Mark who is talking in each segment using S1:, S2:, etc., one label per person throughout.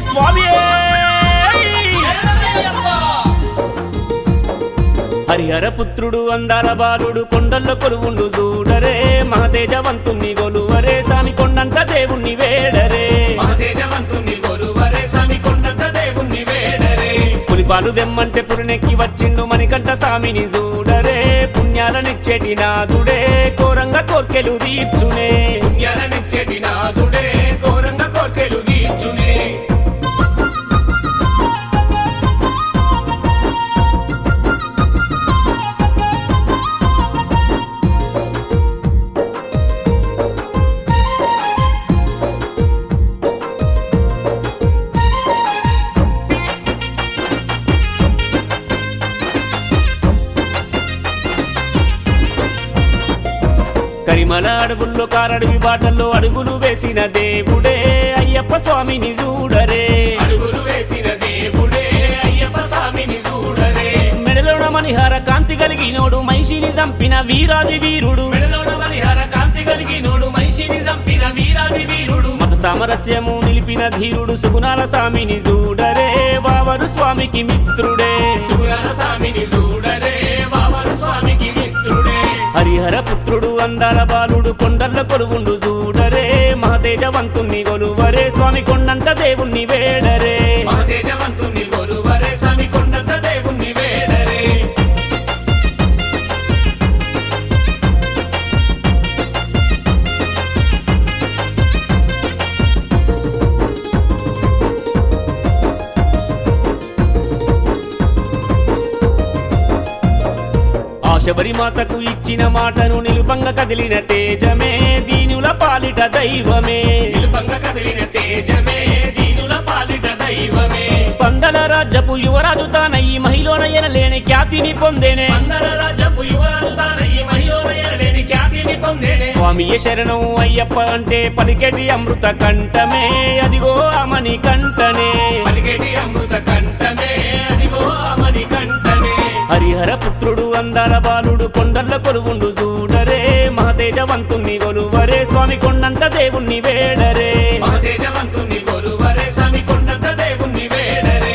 S1: స్వామి హరిహర పుత్రుడు అందాల బాలుడు కొండల్లో కొలువుండు చూడరే మహతేజవంతుణ్ణి గొలువరే సామి కొండంత దేవుణ్ణి వేడరే
S2: మహతేజవంతుని గొలువరే స్వామి కొండంత దేవుణ్ణి వేడరే
S1: పులిపాలు దెమ్మంటే పురినెక్కి వచ్చిండు మణికంఠ స్వామిని చూడరే పుణ్యాలనిచ్చేటి నాదుడే కోరంగా కోర్కెలు తీర్చునే
S2: పుణ్యాలనిచ్చేటి నాదుడే ఘోరంగా కోర్కెలు తీర్చునే
S1: కరిమల అడవుల్లో కారడవి బాటల్లో అడుగులు వేసిన దేవుడే అయ్యప్ప స్వామిని చూడరే
S2: అడుగులు వేసిన దేవుడే అయ్యప్ప స్వామిని చూడరే
S1: మెడలోన మణిహార కాంతి కలిగినోడు మహిషిని చంపిన వీరాది వీరుడు
S2: మెడలోన బలిహార కాంతి కలిగినోడు మనిషిని చంపిన వీరాది వీరుడు
S1: మత సామరస్యము నిలిపిన ధీరుడు సుగుణాల స్వామిని చూడరే వావరు స్వామికి మిత్రుడే
S2: సుగుణాల స్వామిని చూడరే బాబరు స్వామికి మిత్రుడే
S1: హరిహర పుత్రుడు అందాల బాలుడు కొండల్ల కొలువుండు చూడరే మహతేజవంతుణ్ణి గొలువరే స్వామి కొండంత దేవుణ్ణి వేడరే
S2: మహతేజవంతుని గొలువరే స్వామి కొండంత దేవుణ్ణి వేడరే
S1: ఆ శబరి మాతకు ఇచ్చిన మాటను నిలుపంగా కదిలిన తేజమే దీనుల పాలిట దైవమే
S2: నిలుపంగ కదిలిన తేజమే దీనుల పాలిట దైవమే
S1: పందల రాజ్యపు యువరాజు తానయ్యి మహిళన ఎనలేని ఖ్యాతిని పొందేనే
S2: మందల రాజపు యువరాలు తానయ్యి మహిళల ఎరలేని ఖ్యాతిని పొందేనే
S1: స్వామియ శరణం అయ్యప్ప అంటే పలికెటి అమృత కంఠమే అదిగో అమని కంఠనే
S2: పలికేటి అమృత కంఠమే అదిగో అమని కంఠమే
S1: హరిహర పుత్రుడు అందాల బాలుడు కొండల్ల కొలువుండు చూడరే మహతేజవంతుణ్ణి గొలువరే స్వామి కొండంత దేవుణ్ణి వేడరే
S2: మహతేజవంతుని గొలువరే స్వామి కొండంత దేవుణ్ణి వేడరే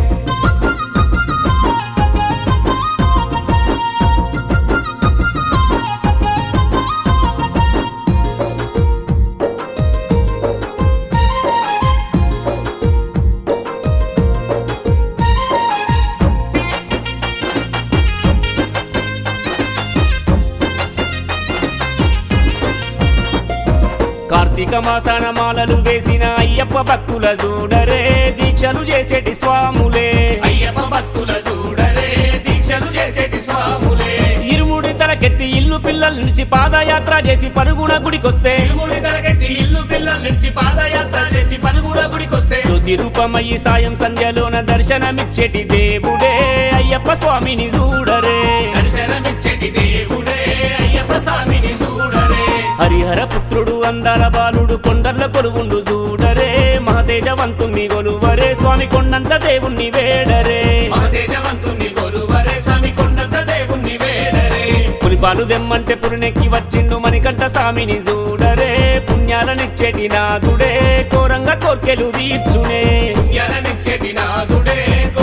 S1: కార్తీక మాసాన మాలలు వేసిన అయ్యప్ప భక్తుల చూడరే దీక్షలు చేసేటి స్వాములే
S2: అయ్యప్ప భక్తుల చూడరే దీక్షలు చేసేటి స్వాములే
S1: ఇరుముడి తలకెత్తి ఇల్లు పిల్లల నుంచి పాదయాత్ర చేసి పరుగున గుడికొస్తే
S2: తిరుముడి తలకెత్తి ఇల్లు పిల్లల నుంచి పాదయాత్ర చేసి పలుగుడ గుడికొస్తే
S1: జ్యోతి రూపమయ్యి సాయం సంధ్యలోన దర్శనమిచ్చేటి దేవుడే అయ్యప్ప స్వామిని చూడరే
S2: దర్శనమిచ్చటి దేవుడే అయ్యప్ప స్వామిని చూడరే
S1: హరిహర పుత్రుడు అందాల బాలుడు కొండల్ల కొలువుండు చూడరే మహతేజవంతుణ్ణి గొలువరే స్వామి కొండంత దేవుణ్ణి వేడరే
S2: మహతేజవంతుని గొలువరే స్వామి కొండంత దేవుణ్ణి వేడరే
S1: పులిపాలు దెమ్మంటే పురినెక్కి వచ్చిండు మణికంఠ స్వామిని చూడరే పుణ్యాలనిచ్చేటి నాదుడే కోరంగా కోర్కెలు తీర్చునే
S2: పుణ్యాలనిచ్చేటి నాదుడే